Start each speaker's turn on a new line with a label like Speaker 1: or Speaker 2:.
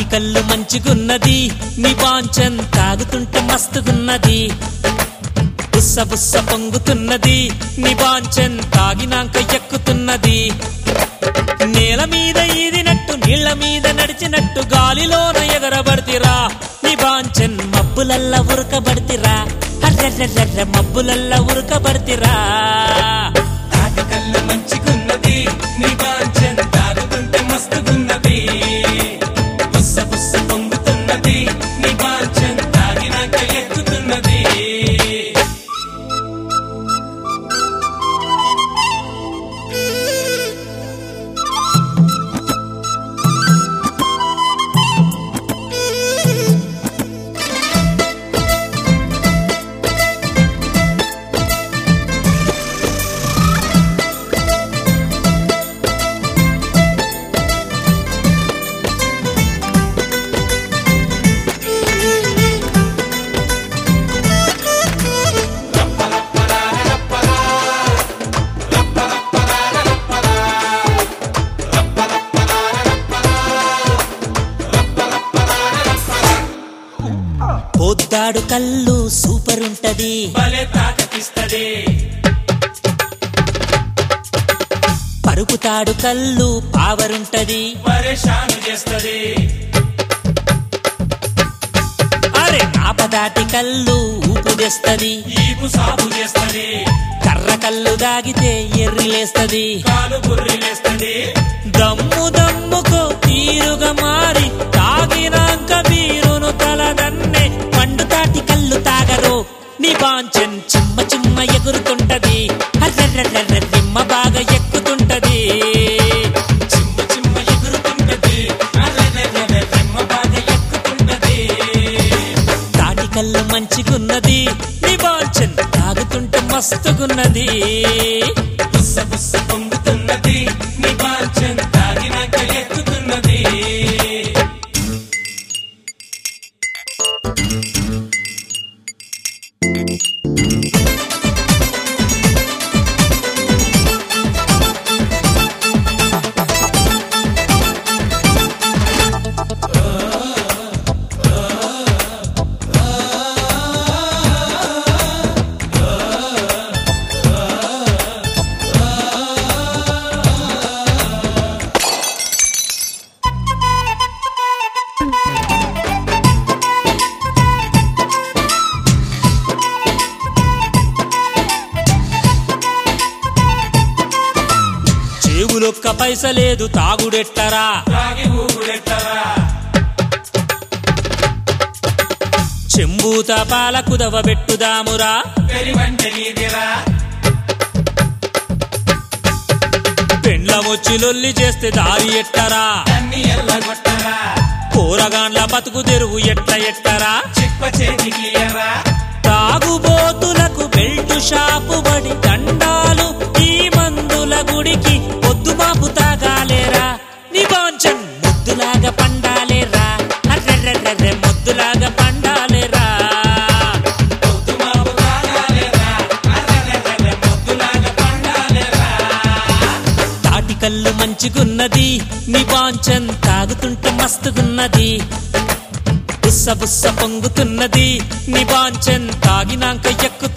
Speaker 1: కళ్ళు మంచిగున్నది నీ బాంచం తాగుతుంటే మస్తుగున్నది బుస్స బుస్స పొంగుతున్నది నీ బాంచం తాగినాక ఎక్కుతున్నది నేల మీద ఈదినట్టు నీళ్ల మీద నడిచినట్టు గాలిలోన ఎగరబడితిరా నీ బాంచన్ మబ్బులల్ల ఉరకబడితిరా అర్రెర్రెర్రె మబ్బులల్ల ఉరకబడితిరా
Speaker 2: తాటికల్లు మంచిగున్నది నీ బాంచం తాగుతుంటే మస్తుగున్నది బుస్స బుస్స పొంగుతున్నది నీ బాంచం తాగినాక ఎక్కుతున్నది
Speaker 1: పోద్దాడు కళ్ళు సూపర్ ఉంటది
Speaker 2: భలే తాకటిస్తది
Speaker 1: పరుపుతాడు కళ్ళు పావరుంటది
Speaker 2: పరేషాను చేస్తది
Speaker 1: అరే ఆపదాటి కళ్ళు ఊపు తెస్తది
Speaker 2: ఈపు సాపు చేస్తది
Speaker 1: కర్ర కళ్ళు దాగితే ఎర్రిలేస్తది
Speaker 2: కాలు బుర్రిలేస్తది
Speaker 1: దమ్ము దమ్ముకు తీరుగా మారి తాగినాక బీరును తలదన్నే పండు తాటి కళ్ళు తాగరు నీ బాంచన్ చిమ్మ చిమ్మ ఎగురుతుంటది అర్రెర్రెర్రె నిమ్మ బాగా ఎక్కుతుంటది
Speaker 2: చిమ్మ చిమ్మ ఎగురుతుంటది అరెరెరెరె రెమ్మ బాగా ఎక్కుతుంటది
Speaker 1: తాటి కళ్ళు మంచిగున్నది నీ బాంచన్ తాగుతుంటే మస్తుగున్నది
Speaker 2: బుస్స బుస్స పొంగుతున్నది నీ బాంచం తాగినాక ఎక్కుతున్నది
Speaker 1: చెవులొక్క పైస లేదు తాగుడెట్టరా
Speaker 2: తాగి ఊగుడెట్టరా
Speaker 1: చెంబూత పాల కుదవ పెట్టుదామురా
Speaker 2: పెరివంటే నీదిరా
Speaker 1: పెండ్లమొచ్చి లొల్లి చేస్తే దారి ఎట్టరా
Speaker 2: అన్ని ఎల్లగొట్టరా
Speaker 1: కూరగాండ్ల బతుకు తెరువు ఎట్ట ఎట్టరా
Speaker 2: చిప్ప చేతికి ఎర్రా
Speaker 1: తాగుబోతులకు బెల్ట్ షాపు బడి దండాలు ఈ మందుల గుడికి పొద్దు మాపు తాగాలేరా నిబాంచన్ ముద్దులాగా పండాలేరా అర్రెర్రెర్రె ముద్దులాగా పండాలేరా
Speaker 2: పొద్దు మాపు తాగాలేరా అరెరెరెరె మొద్దులాగా పండాలేరా
Speaker 1: తాటి కళ్ళు మంచిగున్నది నిబాంచన్ తాగుతుంటే మస్తుగున్నది బుస్స బుస్స పొంగుతున్నది నిబాంచన్ తాగినాక ఎక్కు